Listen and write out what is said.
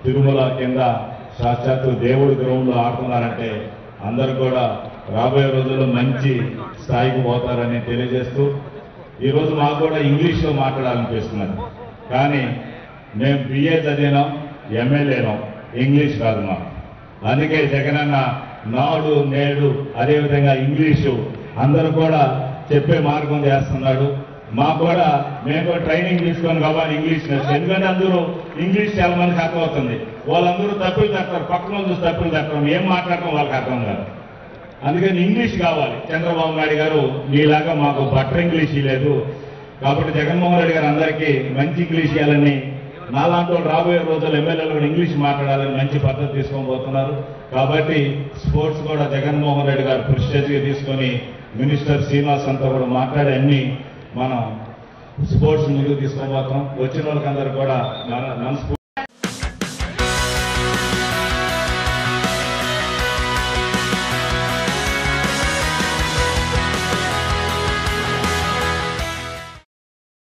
తిరుమల కింద సాక్షాత్తు దేవుడి గ్రౌండ్లో ఆడుతున్నారంటే అందరూ కూడా రాబోయే రోజుల్లో మంచి స్థాయికి పోతారని తెలియజేస్తూ ఈరోజు మాకు కూడా ఇంగ్లీష్లో మాట్లాడాలనిపిస్తున్నది కానీ మేము బిఏ చదివినాం ఎమ్మెల్యేనాం ఇంగ్లీష్ కాదు మాకు అందుకే జగనన్న నాడు నేడు అదేవిధంగా ఇంగ్లీషు అందరూ కూడా చెప్పే మార్గం చేస్తున్నాడు మాకు కూడా మేము కూడా ట్రైనింగ్ తీసుకొని కావాలి ఇంగ్లీష్ నేర్చు ఎందుకంటే అందరూ ఇంగ్లీష్ చాలా మందికి అర్థమవుతుంది వాళ్ళందరూ తప్పులు తక్కుతారు పక్కన వాళ్ళు చూసి తప్పులు తక్కువ ఏం మాట్లాడటం వాళ్ళకి అర్థం కాదు అందుకని ఇంగ్లీష్ కావాలి చంద్రబాబు నాయుడు గారు మీలాగా మాకు బట్టర్ ఇంగ్లీష్ లేదు కాబట్టి జగన్మోహన్ రెడ్డి గారు అందరికీ మంచి ఇంగ్లీష్ ఇవ్వాలని నాలాంటి వాళ్ళు రాబోయే రోజుల్లో ఎమ్మెల్యేలు కూడా ఇంగ్లీష్ మాట్లాడాలని మంచి పద్ధతి తీసుకొని పోతున్నారు కాబట్టి స్పోర్ట్స్ కూడా జగన్మోహన్ రెడ్డి గారు ప్రిస్టేజ్గా తీసుకొని మినిస్టర్ శ్రీనివాస్ అంతా కూడా మాట్లాడి అన్ని మనం స్పోర్ట్స్ ముందుకు తీసుకొని పోతాం వచ్చిన వాళ్ళకందరూ కూడా మన మనస్ఫూర్తి